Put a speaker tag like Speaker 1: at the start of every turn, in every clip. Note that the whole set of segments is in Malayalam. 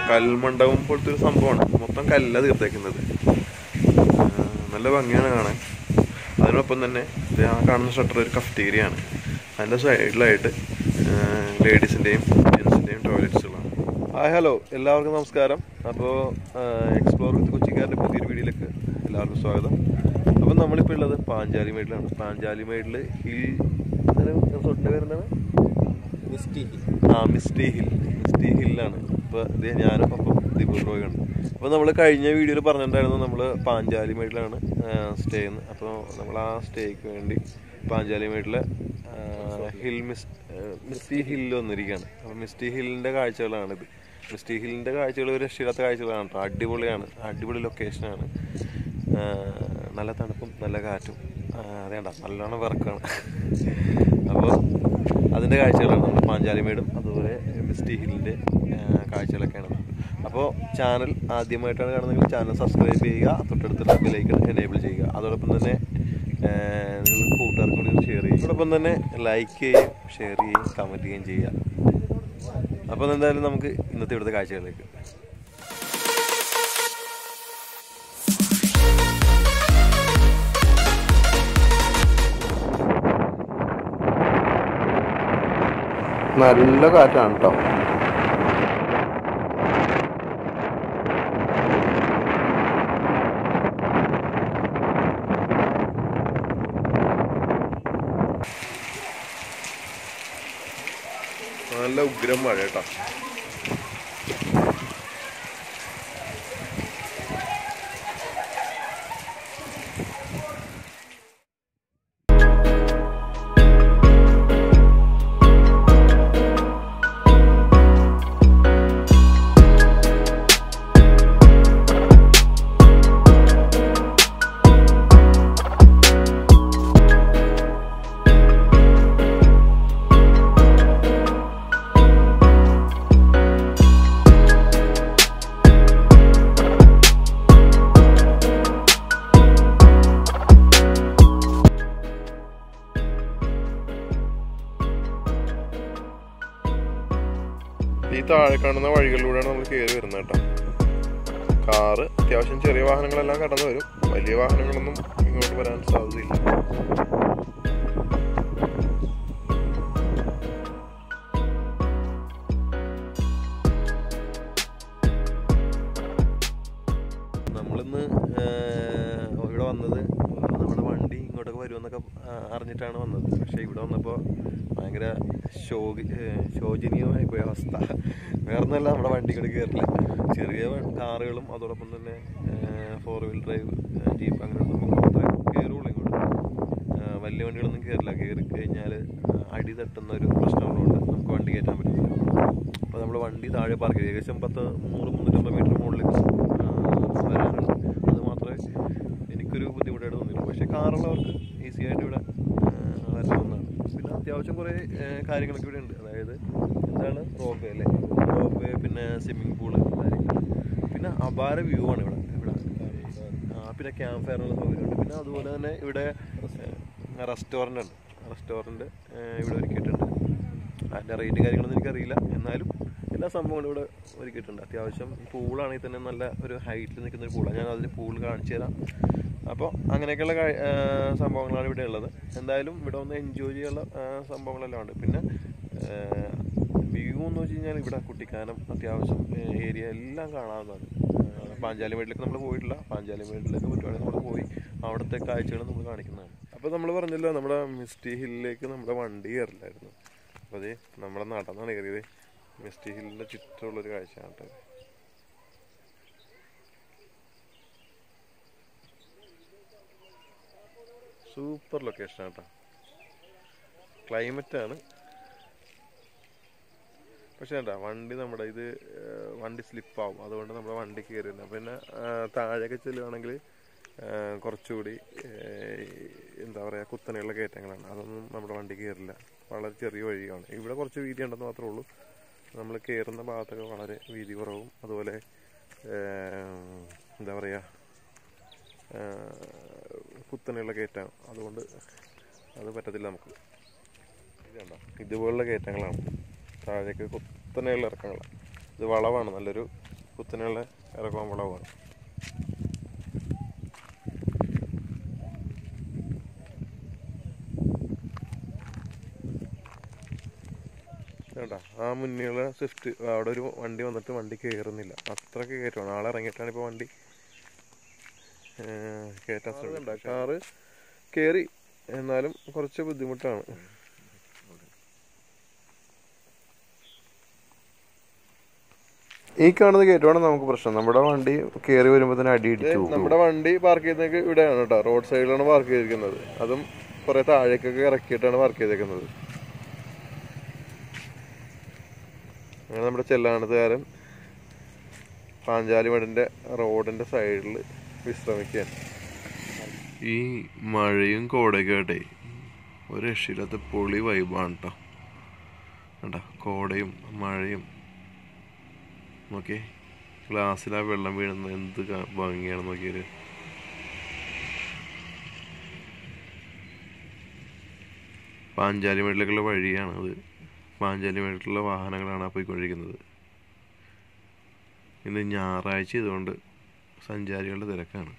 Speaker 1: കൽമണ്ഡപം പോലത്തെ ഒരു സംഭവമാണ് മൊത്തം കല്ല തീർത്തേക്കുന്നത് ആ, നല്ല ഭംഗിയാണ് കാണാൻ അതിനൊപ്പം തന്നെ ഇത് ആ കാണുന്ന ഷട്ടർ ഒരു കഫ്റ്റീരിയ ആണ് അതിൻ്റെ സൈഡിലായിട്ട് ലേഡീസിൻ്റെയും ജെൻസിൻ്റെയും ടോയ്ലറ്റ്സുകളാണ് ഹായ് ഹലോ എല്ലാവർക്കും നമസ്കാരം അപ്പോൾ എക്സ്പ്ലോർ വിത്ത് കൊച്ചിക്കാരൻ്റെ പുതിയൊരു വീഡിയോയിലേക്ക് എല്ലാവർക്കും സ്വാഗതം അപ്പം നമ്മളിപ്പോൾ ഉള്ളത് പാഞ്ചാലി മേഡിലാണ് പാഞ്ചാലി മേഡിൽ ഹിൽ റിസോർട്ടിൻ്റെ പേരെന്താണ്
Speaker 2: മിസ്റ്റി
Speaker 1: ആ മിസ്റ്റി ഹിൽ മിസ്റ്റി ഹില്ലാണ് ഇപ്പോൾ ഇത് ഞാനും അപ്പം ദീപക് റോയാണ് അപ്പോൾ നമ്മൾ കഴിഞ്ഞ വീഡിയോയിൽ പറഞ്ഞിട്ടുണ്ടായിരുന്നു നമ്മൾ പാഞ്ചാലി മേഡിലാണ് സ്റ്റേ ചെയ്യുന്നത് അപ്പോൾ നമ്മൾ ആ സ്റ്റേക്ക് വേണ്ടി പാഞ്ചാലി മേഡിലെ ഹിൽ മിസ് മിസ്റ്റി ഹില്ലിൽ വന്നിരിക്കുകയാണ് അപ്പോൾ മിസ്റ്റി ഹില്ലിൻ്റെ കാഴ്ചകളാണിത് മിസ്റ്റി ഹില്ലിൻ്റെ കാഴ്ചകൾ ഒരു രക്ഷയില്ലാത്ത കാഴ്ചകളാണ് കേട്ടോ അടിപൊളിയാണ് അടിപൊളി ലൊക്കേഷനാണ് നല്ല തണുപ്പും നല്ല കാറ്റും ആ, അതേണ്ട നല്ലോണം വിറക്കാണ് അപ്പോൾ അതിൻ്റെ കാഴ്ചകളാണ് നമ്മൾ പാഞ്ചാലിമേടും അതുപോലെ മിസ്റ്റി ഹില്ലിൻ്റെ കാഴ്ചകളൊക്കെയാണ് അപ്പോൾ ചാനൽ ആദ്യമായിട്ടാണ് കാണുന്നതെങ്കിൽ ചാനൽ സബ്സ്ക്രൈബ് ചെയ്യുക തൊട്ടടുത്തുള്ള ബെലൈക്കൺ എനേബിൾ ചെയ്യുക അതോടൊപ്പം തന്നെ ആ, നിങ്ങൾ കൂട്ടുകാർക്ക് വേണ്ടി ഷെയർ ചെയ്യുക അതോടൊപ്പം തന്നെ ലൈക്ക് ചെയ്യുകയും ഷെയർ ചെയ്യുകയും കമൻറ്റ് ചെയ്യുകയും ചെയ്യുക അപ്പോൾ എന്തായാലും നമുക്ക് ഇന്നത്തെ ഇവിടുത്തെ കാഴ്ചകളിലേക്ക് നല്ല കാറ്റാണ് കേട്ടോ നല്ല ഉഗ്രം മഴ കേട്ടോ ഈ താഴെ കാണുന്ന വഴികളിലൂടെയാണ് നമ്മൾ കയറി വരുന്നത് കേട്ടോ കാറ് അത്യാവശ്യം ചെറിയ വാഹനങ്ങളെല്ലാം കടന്നു വരും വലിയ വാഹനങ്ങളൊന്നും ഇങ്ങോട്ട് വരാൻ സാധ്യതയില്ല നമ്മളിന്ന് ഏഹ്, ഇവിടെ വന്നത് നമ്മുടെ വണ്ടി ഇങ്ങോട്ടൊക്കെ വരുമെന്നൊക്കെ ആ, അറിഞ്ഞിട്ടാണ് വന്നത് പക്ഷേ ഇവിടെ വന്നപ്പോൾ ഭയങ്കര ശോക ഏഹ്, ശോചനീയമായി പോയ അവസ്ഥ വേറെ ഒന്നല്ല നമ്മുടെ വണ്ടി ഇങ്ങോട്ട് കയറില്ല ചെറിയ വ- കാറുകളും അതോടൊപ്പം തന്നെ ഫോർ വീൽ ഡ്രൈവ് ജീപ്പ് അങ്ങനെ നമുക്ക് മാത്രമേ കയറുള്ളൂ ഇങ്ങോട്ട് ആ, വലിയ വണ്ടികളൊന്നും കയറില്ല കയറി കഴിഞ്ഞാൽ അടി തട്ടുന്ന ഒരു പ്രശ്നങ്ങളുണ്ട് നമുക്ക് വണ്ടി കയറ്റാൻ പറ്റില്ല അപ്പോൾ നമ്മൾ വണ്ടി താഴെ പാർക്ക് ചെയ്യും ഏകദേശം പത്ത് മുന്നൂറ് മുന്നൂറ്റമ്പത് മീറ്റർ മുകളിലേക്ക് ആ, വരാനുണ്ട് അത് മാത്രമേ എനിക്കൊരു ബുദ്ധിമുട്ടായിട്ട് തോന്നിയുള്ളൂ പക്ഷേ കാറുള്ളവർക്ക് ഈസി ആയിട്ട് ഇവിടെ ആ, വരാവുന്നതാണ് പിന്നെ അത്യാവശ്യം കുറേ ആ, കാര്യങ്ങളൊക്കെ ഇവിടെ ഉണ്ട് അതായത് എന്താണ് റോപ്പ് വേ അല്ലേ റോപ്പ് വേ പിന്നെ സ്വിമ്മിംഗ് പൂള് കാര്യങ്ങൾ പിന്നെ അപാര വ്യൂ ആണ് ഇവിടെ ഇവിടെ ആ, പിന്നെ ക്യാമ്പ് ഫയറിനുള്ള സൗകര്യമുണ്ട് പിന്നെ അതുപോലെ തന്നെ ഇവിടെ റെസ്റ്റോറൻ്റ് ഉണ്ട് റെസ്റ്റോറൻറ്റ് ഇവിടെ ഒരുക്കിയിട്ടുണ്ട് അതിൻ്റെ റേറ്റും കാര്യങ്ങളൊന്നും എനിക്കറിയില്ല എന്നാലും എല്ലാ സംഭവങ്ങളും ഇവിടെ ഒരുക്കിയിട്ടുണ്ട് അത്യാവശ്യം പൂളാണെങ്കിൽ തന്നെ നല്ല ഒരു ഹൈറ്റിൽ നിൽക്കുന്ന ഒരു പൂളാണ് ഞാൻ അതിൽ പൂൾ കാണിച്ചു തരാം അപ്പോൾ അങ്ങനെയൊക്കെയുള്ള കാ- ആ, സംഭവങ്ങളാണ് ഇവിടെ ഉള്ളത് എന്തായാലും ഇവിടെ ഒന്ന് എൻജോയ് ചെയ്യാനുള്ള ആ, സംഭവങ്ങളെല്ലാം ഉണ്ട് പിന്നെ വ്യൂ എന്ന് വെച്ച് കഴിഞ്ഞാൽ ഇവിടെ കുട്ടിക്കാനം അത്യാവശ്യം ഏരിയ എല്ലാം കാണാവുന്നതാണ് ആ, പാഞ്ചാലി മേട്ടിലേക്ക് നമ്മൾ പോയിട്ടില്ല പാഞ്ചാലി മേട്ടിലേക്ക് പറ്റുവാണെങ്കിൽ നമ്മൾ പോയി അവിടുത്തെ കാഴ്ചകൾ നമ്മൾ കാണിക്കുന്നതാണ് അപ്പോൾ നമ്മൾ പറഞ്ഞല്ലോ നമ്മുടെ മിസ്റ്റി ഹില്ലിലേക്ക് നമ്മുടെ വണ്ടി കയറില്ലായിരുന്നു അപ്പോൾ അതേ നമ്മുടെ നടന്നാണ് കയറിയത് മിസ്റ്റി ഹില്ലിൻ്റെ ചുറ്റുമുള്ളൊരു കാഴ്ചയാണ് കേട്ടോ ഇത്. സൂപ്പർ ലൊക്കേഷൻ കേട്ടോ ക്ലൈമറ്റ് ആണ് പക്ഷേ എന്താ വണ്ടി നമ്മുടെ ഇത് ഏഹ്, വണ്ടി സ്ലിപ്പാവും അതുകൊണ്ട് നമ്മുടെ വണ്ടി കയറില്ല പിന്നെ ആഹ്, താഴേക്ക് ചെല്ലുവാണെങ്കിൽ ആഹ്, കുറച്ചുകൂടി ഏഹ്, എന്താ പറയുക കുത്തനെയുള്ള കയറ്റങ്ങളാണ് അതൊന്നും നമ്മുടെ വണ്ടി കയറില്ല വളരെ ചെറിയ വഴിയാണ് ഇവിടെ കുറച്ച് വീതി ഉണ്ടെന്ന് മാത്രമേ ഉള്ളൂ നമ്മൾ കയറുന്ന ഭാഗത്തൊക്കെ വളരെ വീതി കുറവും അതുപോലെ ഏഹ്, എന്താ പറയുക കുത്തനെയുള്ള കയറ്റം അതുകൊണ്ട് അത് പറ്റത്തില്ല നമുക്ക് ഇത് കണ്ടോ ഇതുപോലുള്ള കയറ്റങ്ങളാണ് താഴേക്ക് കുത്തനെയുള്ള ഇറക്കങ്ങളാണ് ഇത് വളവാണ് നല്ലൊരു കുത്തനെയുള്ള ഇറക്കവും വളവുമാണ് കേട്ടോ ആ മുന്നിലുള്ള സ്വിഫ്റ്റ് അവിടെ ഒരു വണ്ടി വന്നിട്ട് വണ്ടി കയറുന്നില്ല അത്ര കയറ്റമാണ് ആളെ ഇറങ്ങിയിട്ടാണ് ഇപ്പോൾ വണ്ടി ഏഹ്, കയറ്റാൻ ശ്രമിക്കുന്നത് കാറ് കയറി എന്നാലും കുറച്ച് ബുദ്ധിമുട്ടാണ് ഈ കാണുന്ന കയറ്റമാണ് നമുക്ക് പ്രശ്നം നമ്മുടെ വണ്ടി കയറി വരുമ്പോൾ തന്നെ അടി ഇടിച്ചു നമ്മുടെ വണ്ടി പാർക്ക് ചെയ്തേക്ക് ഇവിടെയാണ് കേട്ടോ റോഡ് സൈഡിലാണ് പാർക്ക് ചെയ്തിരിക്കുന്നത് അതും കുറെ താഴേക്കൊക്കെ ഇറക്കിയിട്ടാണ് പാർക്ക് ചെയ്തേക്കുന്നത് അങ്ങനെ നമ്മുടെ ചെല്ലാനത്തുകാരൻ പാഞ്ചാലിമടിന്റെ റോഡിന്റെ സൈഡിൽ വിശ്രമിക്കാൻ ഈ മഴയും കോടയൊക്കെ ആയിട്ടേ ഒരു രക്ഷയില്ലാത്ത പൊളി വൈബാണ് കേട്ടോ കണ്ട കോടയും മഴയും നോക്കിയേ ഗ്ലാസ്സിൽ ആ വെള്ളം വീഴുന്ന എന്ത് ക- ഭംഗിയാണ് നോക്കിയത് പാഞ്ചാലിമേട്ടിലേക്കുള്ള വഴിയാണ് അത് പാഞ്ചാലിമേട്ടിലുള്ള വാഹനങ്ങളാണ് ആ പോയിക്കൊണ്ടിരിക്കുന്നത് ഇന്ന് ഞായറാഴ്ച ഇതുകൊണ്ട് സഞ്ചാരികളുടെ തിരക്കാണ്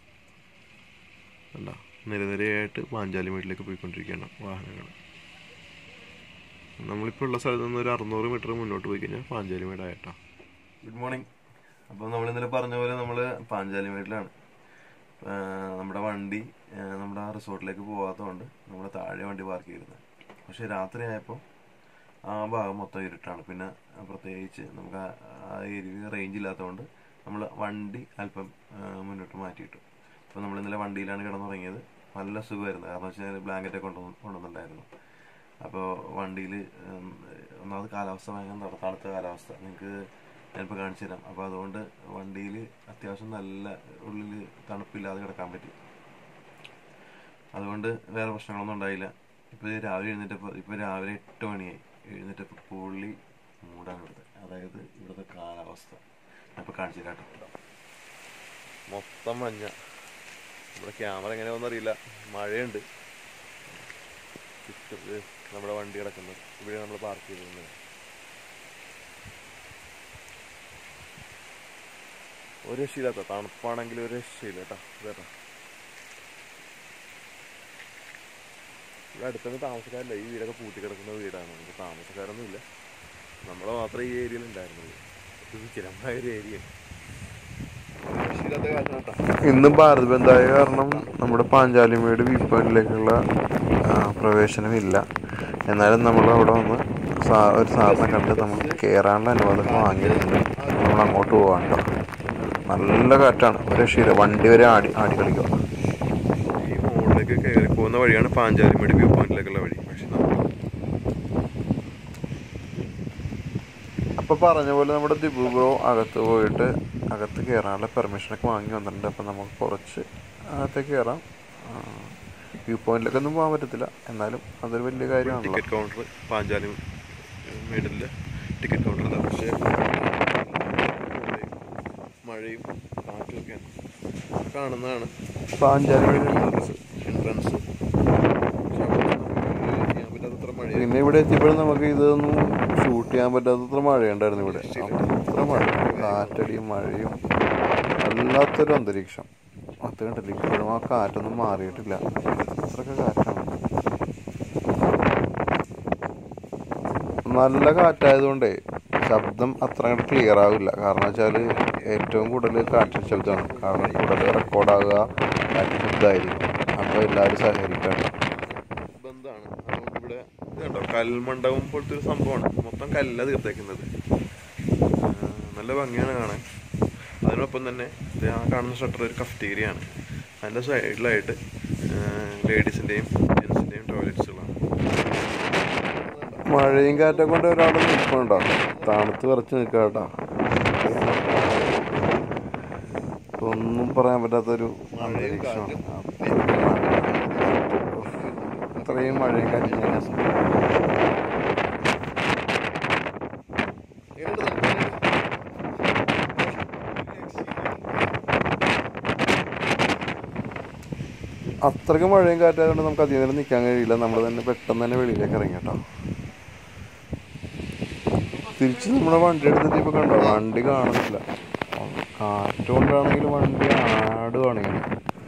Speaker 1: അല്ല നിരനിരയായിട്ട് പാഞ്ചാലിമേട്ടിലേക്ക് പോയിക്കൊണ്ടിരിക്കുകയാണ് വാഹനങ്ങൾ നമ്മളിപ്പോൾ ഉള്ള സ്ഥലത്ത് നിന്ന് ഒരു അറുന്നൂറ് മീറ്റർ മുന്നോട്ട് പോയി കഴിഞ്ഞാൽ പാഞ്ചാലിമേടായിട്ടാ ഗുഡ് മോർണിംഗ് അപ്പോൾ നമ്മൾ ഇന്നലെ പറഞ്ഞ പോലെ നമ്മൾ പാഞ്ചാലിമേട്ടിലാണ് ആഹ് നമ്മുടെ വണ്ടി ആഹ് നമ്മുടെ ആ റിസോർട്ടിലേക്ക് പോകാത്തതുകൊണ്ട് നമ്മൾ താഴെ വണ്ടി പാർക്ക് ചെയ്തിരുന്നത് പക്ഷെ രാത്രി ആയപ്പോൾ ആ ഭാഗം മൊത്തം ഇരുട്ടാണ് പിന്നെ പ്രത്യേകിച്ച് നമുക്ക് ആ- ആ ഏരിയയിൽ റേഞ്ച് ഇല്ലാത്തതുകൊണ്ട് നമ്മൾ വണ്ടി അല്പം ആഹ് മുന്നോട്ട് മാറ്റിയിട്ടു അപ്പോൾ നമ്മൾ ഇന്നലെ വണ്ടിയിലാണ് കിടന്നുറങ്ങിയത് നല്ല സുഖമായിരുന്നു കാരണം വെച്ചാൽ ബ്ലാങ്കറ്റ് ഒക്കെ കൊണ്ടുവന്ന് കൊണ്ടുവന്നിട്ടുണ്ടായിരുന്നു അപ്പോൾ വണ്ടിയിൽ ഒന്നാമത് കാലാവസ്ഥ ഭയങ്കര തണു- തണുത്ത കാലാവസ്ഥ നിങ്ങൾക്ക് ഞാനിപ്പോൾ കാണിച്ചു തരാം അപ്പോൾ അതുകൊണ്ട് വണ്ടിയിൽ അത്യാവശ്യം നല്ല ഉള്ളിൽ തണുപ്പില്ലാതെ കിടക്കാൻ പറ്റി അതുകൊണ്ട് വേറെ പ്രശ്നങ്ങളൊന്നും ഉണ്ടായില്ല ഇപ്പോൾ രാവിലെ എഴുന്നേറ്റപ്പോൾ ഇപ്പോൾ രാവിലെ എട്ട് മണിയായി എഴുന്നേറ്റപ്പോൾ പുള്ളി മൂടാണ് ഇവിടുത്തെ അതായത് ഇവിടുത്തെ കാലാവസ്ഥ ഞാനിപ്പോൾ കാണിച്ചു തരാം കേട്ടോ മൊത്തം മഞ്ഞ നമ്മുടെ ക്യാമറ എങ്ങനെയാണെന്ന് അറിയില്ല മഴയുണ്ട് ചുറ്റും നമ്മുടെ വണ്ടി കിടക്കുന്നത് ഇവിടെ നമ്മൾ പാർക്ക് ചെയ്തിരുന്നത് ഒരു രക്ഷയില്ലാത്ത തണുപ്പാണെങ്കിൽ ഒരു രക്ഷയില്ല കേട്ടോ കേട്ടോ ഇവിടെ അടുത്തൊന്നും താമസക്കാരില്ല ഈ വീടൊക്കെ പൂട്ടി കിടക്കുന്ന വീടാണ് നമുക്ക് താമസക്കാരൊന്നും ഇല്ല നമ്മളെ മാത്രമേ ഈ ഏരിയയിൽ ഉണ്ടായിരുന്നുള്ളൂ ഇത് വിചിരമായ ഒരു ഏരിയ ഇന്ന് ഭാരത് ബന്ധായ കാരണം നമ്മുടെ പാഞ്ചാലിമേട് വ്യൂ പോയിന്റിലേക്കുള്ള പ്രവേശനമില്ല എന്നാലും നമ്മൾ അവിടെ വന്ന് സാ- ഒരു സാധനം കണ്ട് നമ്മൾ കയറാനുള്ള അനുവാദം വാങ്ങിയിട്ടുണ്ട് നമ്മൾ അങ്ങോട്ട് പോകാൻ കേട്ടോ നല്ല കാറ്റാണ് ഒരു രക്ഷയില്ല വണ്ടി വരെ ആടി ആടി കളിക്കുക ഈ മുകളിലേക്ക് കയറി പോകുന്ന വഴിയാണ് പാഞ്ചാലിമേട് വ്യൂ പോയിന്റിലേക്കുള്ള വഴി പക്ഷെ അപ്പോൾ പറഞ്ഞ പോലെ നമ്മുടെ ദിബു ബ്രോ അകത്ത് പോയിട്ട് അകത്ത് കയറാനുള്ള പെർമിഷനൊക്കെ വാങ്ങി വന്നിട്ടുണ്ട് അപ്പോൾ നമുക്ക് കുറച്ച് അകത്തേക്ക് കയറാം വ്യൂ പോയിന്റിലേക്കൊന്നും പോകാൻ പറ്റത്തില്ല എന്നാലും അതൊരു വലിയ കാര്യമാണ് ടിക്കറ്റ് കൗണ്ടർ പാഞ്ചാലി മേഡിലെ ടിക്കറ്റ് കൗണ്ടർ പക്ഷേ മഴയും കാറ്റും ഒക്കെയാണ് കാണുന്നതാണ് പാഞ്ചാലി എൻട്രൻസ് എൻട്രൻസ് പിന്നെ ഇവിടെ എത്തിയപ്പോഴും നമുക്ക് ഇതൊന്നും ഷൂട്ട് ചെയ്യാൻ പറ്റാത്തത്ര മഴയുണ്ടായിരുന്നു ഇവിടെ അത്ര മഴ കാറ്റടിയും മഴയും വല്ലാത്തൊരു അന്തരീക്ഷം അത് കണ്ടില്ല ഇപ്പോഴും ആ കാറ്റൊന്നും മാറിയിട്ടില്ല അത്രയൊക്കെ കാറ്റാണ് നല്ല കാറ്റായതുകൊണ്ടേ ശബ്ദം അത്ര അങ്ങോട്ട് ക്ലിയർ ആവില്ല കാരണം വെച്ചാൽ ഏറ്റവും കൂടുതൽ കാറ്റിന് ശബ്ദമാണ് കാരണം കൂടുതൽ റെക്കോർഡാകുക കാറ്റിന് ശബ്ദമായിരിക്കും അപ്പോൾ എല്ലാവരും സഹകരിക്കണം ബന്ധാണ് ഇവിടെ ഇതുണ്ടോ കൽമണ്ഡപം പോലത്തെ ഒരു സംഭവമാണ് മൊത്തം കല്ല തീർത്തേക്കുന്നത് ആ, നല്ല ഭംഗിയാണ് കാണാൻ അതിനൊപ്പം തന്നെ ഇത് ആ കാണുന്ന ഷട്ടർ ഒരു കഫ്റ്റീരിയ ആണ് അതിൻ്റെ സൈഡിലായിട്ട് ലേഡീസിൻ്റെയും ജെൻസിൻ്റെയും ടോയ്ലറ്റ്സുകളാണ് മഴയും കാറ്റൊക്കെ കൊണ്ട് ഒരാൾ നിൽക്കണ്ടോ തണുത്ത് വിറച്ച് നിൽക്കുക കേട്ടോ ഒന്നും പറയാൻ പറ്റാത്തൊരു അന്തരീക്ഷമാണ് അത്രയും മഴയും കാറ്റും ഞാൻ അത്രയ്ക്ക് മഴയും കാറ്റായതുകൊണ്ട് നമുക്ക് അധികം നേരം നിൽക്കാൻ കഴിയില്ല നമ്മൾ തന്നെ പെട്ടെന്ന് തന്നെ വെളിയിലേക്ക് ഇറങ്ങി കേട്ടോ തിരിച്ച് നമ്മുടെ വണ്ടി എടുത്തിട്ട് ഇപ്പൊ കണ്ടോ വണ്ടി കാണുന്നില്ല
Speaker 2: കാറ്റുകൊണ്ടാണെങ്കിൽ വണ്ടി ആടുവാണ് ഇങ്ങനെ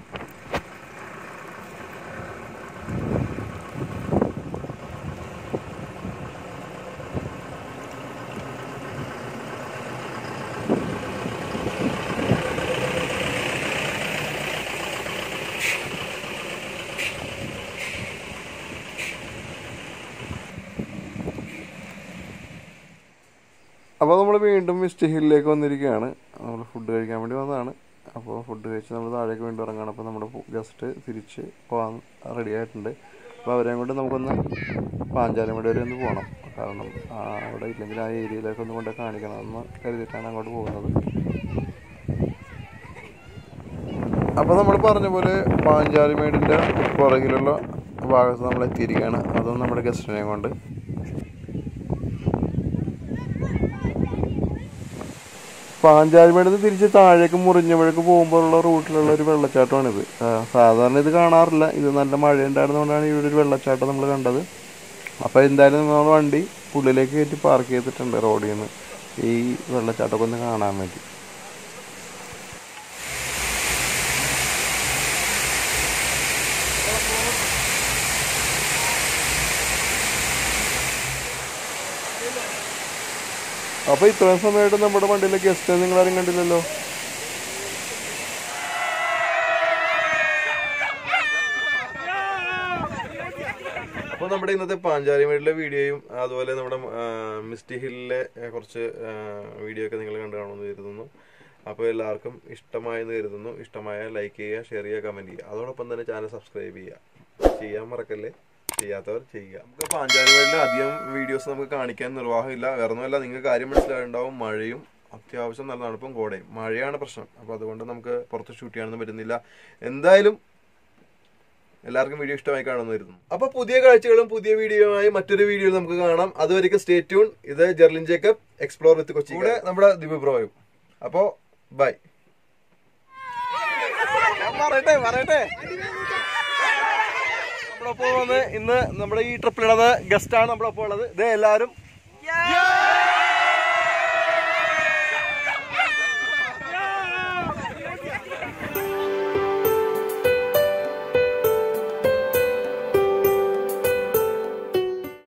Speaker 2: അപ്പോൾ നമ്മൾ വീണ്ടും മിസ്റ്റ് ഹില്ലിലേക്ക് വന്നിരിക്കുകയാണ് നമ്മൾ ഫുഡ് കഴിക്കാൻ വേണ്ടി വന്നതാണ് അപ്പോൾ ഫുഡ് കഴിച്ച് നമ്മൾ താഴേക്ക് വീണ്ടും ഇറങ്ങുകയാണ് അപ്പോൾ നമ്മുടെ ഗസ്റ്റ് തിരിച്ച് പോകാൻ റെഡി ആയിട്ടുണ്ട് അപ്പോൾ അവരെയും കൊണ്ട് നമുക്കൊന്ന് പാഞ്ചാലമേട് വരെ ഒന്ന് പോകണം കാരണം ആ, അവിടെ ഇല്ലെങ്കിൽ ആ ഏരിയയിലേക്ക് ഒന്ന് കൊണ്ട് കാണിക്കണമെന്ന് കരുതിയിട്ടാണ് അങ്ങോട്ട് പോകുന്നത് അപ്പോൾ നമ്മൾ പറഞ്ഞ പോലെ പാഞ്ചാലിമേടിൻ്റെ പുറകിലുള്ള ഭാഗത്ത് നമ്മൾ എത്തിയിരിക്കുകയാണ് അതും നമ്മുടെ ഗസ്റ്റിനെയും കൊണ്ട് പാഞ്ചാലിമേട് നിന്ന് തിരിച്ച് താഴേക്ക് മുറിഞ്ഞവഴക്ക് പോകുമ്പോഴുള്ള റൂട്ടിലുള്ള ഒരു വെള്ളച്ചാട്ടമാണിത് ആ, സാധാരണ ഇത് കാണാറില്ല ഇത് നല്ല മഴ ഉണ്ടായിരുന്നതുകൊണ്ടാണ് ഇവിടെ ഒരു വെള്ളച്ചാട്ടം നമ്മൾ കണ്ടത് അപ്പോൾ എന്തായാലും നമ്മൾ വണ്ടി ഉള്ളിലേക്ക് കയറ്റി പാർക്ക് ചെയ്തിട്ടുണ്ട് റോഡിൽ നിന്ന് ഈ വെള്ളച്ചാട്ടമൊക്കെ ഒന്ന് കാണാൻ വേണ്ടി അപ്പോൾ ഇത്രയും സമയമായിട്ട് നമ്മുടെ വണ്ടിയിലെ ഗസ്റ്റ് നിങ്ങളാരും കണ്ടില്ലല്ലോ
Speaker 1: അപ്പോൾ നമ്മുടെ ഇന്നത്തെ പാഞ്ചാലിമേടിലെ വീഡിയോയും അതുപോലെ നമ്മുടെ ആ, മിസ്റ്റി ഹില്ലിലെ ആ, കുറച്ച് ആ, വീഡിയോ ഒക്കെ നിങ്ങൾ കണ്ടു കാണുമെന്ന് കരുതുന്നു അപ്പോൾ എല്ലാവർക്കും ഇഷ്ടമായെന്ന് കരുതുന്നു ഇഷ്ടമായ ലൈക്ക് ചെയ്യുക ഷെയർ ചെയ്യുക കമൻറ്റ് ചെയ്യുക അതോടൊപ്പം തന്നെ ചാനൽ സബ്സ്ക്രൈബ് ചെയ്യുക ചെയ്യാൻ മറക്കല്ലേ ചെയ്യാത്തവർ ചെയ്യുക നമുക്ക് പാഞ്ചാലിമേടിലെ അധികം വീഡിയോസ് നമുക്ക് കാണിക്കാൻ നിർവാഹമില്ല വേറെ ഒന്നുമല്ല നിങ്ങൾക്ക് കാര്യം മനസ്സിലായിട്ടുണ്ടാവും മഴയും അത്യാവശ്യം നല്ല തണുപ്പും കോടയും മഴയാണ് പ്രശ്നം അപ്പോൾ അതുകൊണ്ട് നമുക്ക് പുറത്ത് ഷൂട്ട് ചെയ്യാനൊന്നും പറ്റുന്നില്ല എന്തായാലും എല്ലാവർക്കും വീഡിയോ ഇഷ്ടമായി കാണുമായിരുന്നു അപ്പൊ പുതിയ കാഴ്ചകളും പുതിയ വീഡിയോയുമായി മറ്റൊരു വീഡിയോയിൽ നമുക്ക് കാണാം അതുവരെയ്ക്ക് സ്റ്റേ ട്യൂൺ ഇത് ജെർലിൻ ജേക്കബ് എക്സ്പ്ലോർ വിത്ത് കൊച്ചി കൂടെ നമ്മുടെ ദിബു ബ്രോയും അപ്പോ ബൈ പറയട്ടെ പറയട്ടെ നമ്മളൊപ്പം വന്ന് ഇന്ന് നമ്മുടെ ഈ ട്രിപ്പിലുള്ളത് ഗസ്റ്റ് ആണ് നമ്മളൊപ്പം ഉള്ളത് ഇത് എല്ലാവരും